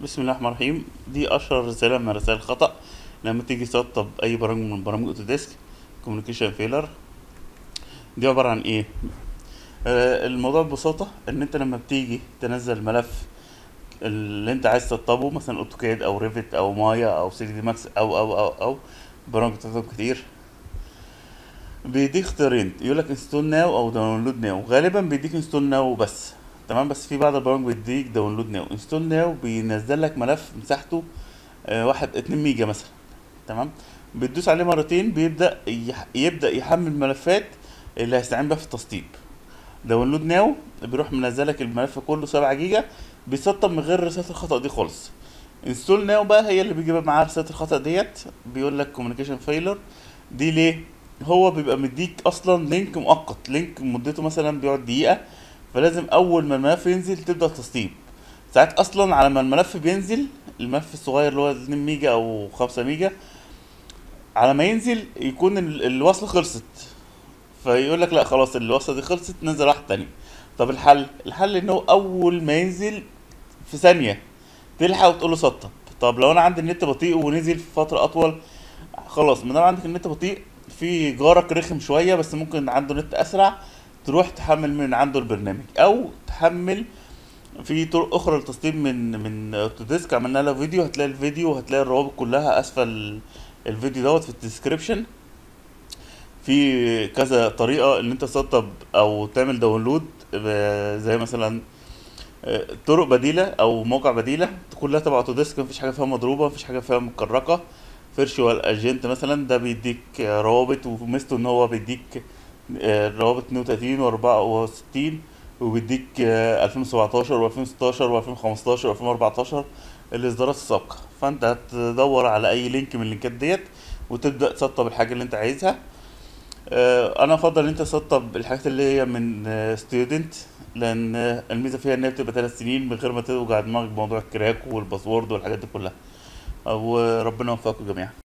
بسم الله الرحمن الرحيم دي اشهر رسالة من رسائل الخطأ لما تيجي تسطب اي برامج من برامج اوتوديسك كوميونيكيشن فيلر دي عبارة عن ايه آه الموضوع ببساطة ان انت لما بتيجي تنزل ملف اللي انت عايز تسطبه مثلا اوتوكاد او ريفت او مايا او 3 دي ماكس او او او او برامج بتستخدم كتير بيديك اختيارين يقول لك انستول ناو او داونلود ناو غالبا بيديك انستول ناو بس تمام بس في بعض البرامج بيديك داونلود ناو انستول ناو بينزل لك ملف مساحته آه، واحد اتنين ميجا مثلا تمام بتدوس عليه مرتين بيبدأ يح... يبدأ يحمل ملفات اللي هيستعين بيها في التسطيب داونلود ناو بيروح منزلك الملف كله سبعة جيجا بيسطب من غير رسالة الخطأ دي خالص انستول ناو بقى هي اللي بيجيب معاها رسالة الخطأ ديت بيقول لك كوميونيكيشن فيلر دي ليه هو بيبقى مديك اصلا لينك مؤقت لينك مدته مثلا بيقعد دقيقة فلازم اول ما الملف ينزل تبدأ تسطيب ساعات اصلا على ما الملف بينزل الملف الصغير اللي هو 2 ميجا او 5 ميجا على ما ينزل يكون ال- الوصلة خلصت فيقول لك لا خلاص الوصلة دي خلصت نزل واحد تاني طب الحل الحل ان هو اول ما ينزل في ثانية تلحق وتقول له سطب طب لو انا عندي النت بطيء ونزل في فترة اطول خلاص ما دام عندك النت بطيء في جارك رخم شوية بس ممكن عنده نت اسرع تروح تحمل من عنده البرنامج او تحمل في طرق اخرى للتسطيب من من اوتوديسك عملنا لها فيديو هتلاقي الفيديو وهتلاقي الروابط كلها اسفل الفيديو دوت في الديسكريبشن في كذا طريقة ان انت تسطب او تعمل داونلود ب- زي مثلا آه، طرق بديلة او مواقع بديلة كلها تبع اوتوديسك مفيش حاجة فيها مضروبة مفيش حاجة فيها مكركة فيرشوال اجنت مثلا ده بيديك آه، روابط وميزته ان هو بيديك آه، روابط 32 و64 وبيديك آه، 2017 و2016 و2015 و2014 الاصدارات السابقة فانت هتدور على اي لينك من اللينكات ديت وتبدأ تسطب الحاجة اللي انت عايزها آه، انا افضل ان انت تسطب الحاجات اللي هي من ستودنت لان آه، الميزه فيها ان هي بتبقى ثلاث سنين من غير ما توجع دماغك بموضوع الكراك والباسورد والحاجات دي كلها آه، وربنا يوفقكم جميعا